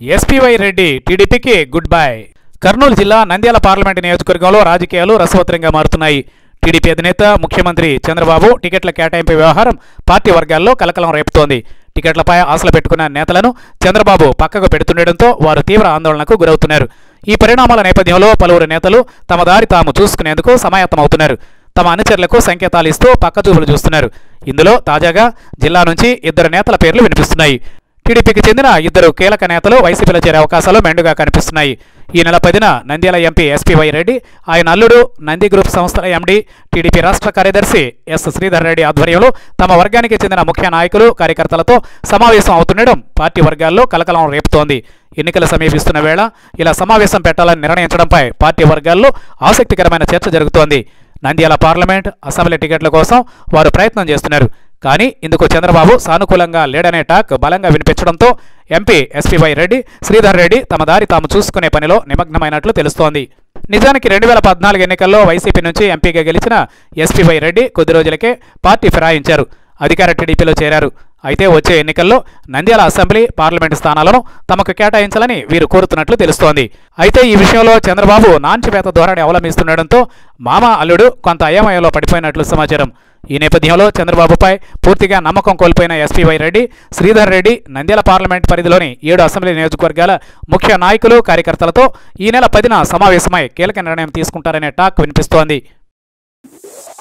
SPY Reddy టీడీపీకి good bye Kurnool జిల్లా Nandyal parliament నియోజకవర్గంలో రాజకీయాలు రసవత్తరంగా మారుతున్నాయి టీడీపీ అధినేత ముఖ్యమంత్రి చంద్రబాబు టికెట్ల కేటాయింపు వ్యవహారం పార్టీ వర్గాల్లో కలకలం రేపుతోంది టికెట్లపై ఆశలు పెట్టుకున్న నేతలను చంద్రబాబు పక్కకు పెడుతుండటంతో వారు తీవ్ర ఆందోళనకు గురవుతున్నారు ఈ పరిణామాల నేపథ్యంలో పలువురు నేతలు తమ దారి తాము చూసుకునేందుకు సమాయత్తమవుతున్నారు తమ అనుచరులకు సంకేతాలు ఇస్తూ పక్కచూపులు చూస్తున్నారు ఇందులో తాజాగా జిల్లా నుంచి ఇద్దరు నేతల పేర్లు వినిపిస్తున్నాయి టీడీపీకి చెందిన ఇద్దరు కీలక నేతలు వైసీపీలో చేరే అవకాశాలు మెండుగా కనిపిస్తున్నాయి ఈ నెల పదిన నంద్యాల ఎంపీ ఎస్పీవై రెడ్డి ఆయన అల్లుడు నంది గ్రూప్ సంస్థల ఎండీ టీడీపీ రాష్ట్ర కార్యదర్శి ఎస్ శ్రీధర్ రెడ్డి ఆధ్వర్యంలో తమ వర్గానికి చెందిన ముఖ్య నాయకులు కార్యకర్తలతో సమావేశం అవుతుండడం పార్టీ వర్గాల్లో కలకలం రేపుతోంది ఎన్నికలు సమీపిస్తున్న వేళ ఇలా సమావేశం పెట్టాలని నిర్ణయించడంపై పార్టీ వర్గాల్లో ఆసక్తికరమైన చర్చ జరుగుతోంది నంద్యాల పార్లమెంట్ అసెంబ్లీ టికెట్ల కోసం వారు ప్రయత్నం చేస్తున్నారు కానీ ఇందుకు చంద్రబాబు సానుకూలంగా లేడనే టాక్ బలంగా వినిపించడంతో ఎంపీ ఎస్పీవై రెడ్డి శ్రీధర్ రెడ్డి తమ దారి తాము చూసుకునే పనిలో నిమగ్నమైనట్లు తెలుస్తోంది నిజానికి రెండు వేల పద్నాలుగు ఎన్నికల్లో వైసీపీ నుంచి ఎంపీగా గెలిచిన ఎస్పీవై రెడ్డి కొద్ది రోజులకే పార్టీ ఫిరాయించారు అధికార టీడీపీలో చేరారు అయితే వచ్చే ఎన్నికల్లో నంద్యాల అసెంబ్లీ పార్లమెంటు స్థానాలను తమకు కేటాయించాలని వీరు కోరుతున్నట్లు తెలుస్తోంది అయితే ఈ విషయంలో చంద్రబాబు నాంచివేత ధోరణి అవలంబిస్తుండటంతో మామ అల్లుడు కొంత అయోమయంలో పడిపోయినట్లు సమాచారం ఈ నేపథ్యంలో చంద్రబాబుపై పూర్తిగా నమ్మకం కోల్పోయిన ఎస్పీవై రెడ్డి శ్రీధర్ రెడ్డి నంద్యాల పార్లమెంట్ పరిధిలోని ఏడు అసెంబ్లీ నియోజకవర్గాల ముఖ్య నాయకులు కార్యకర్తలతో ఈ నెల పదిన సమావేశమై కీలక నిర్ణయం తీసుకుంటారనే టాక్ వినిపిస్తోంది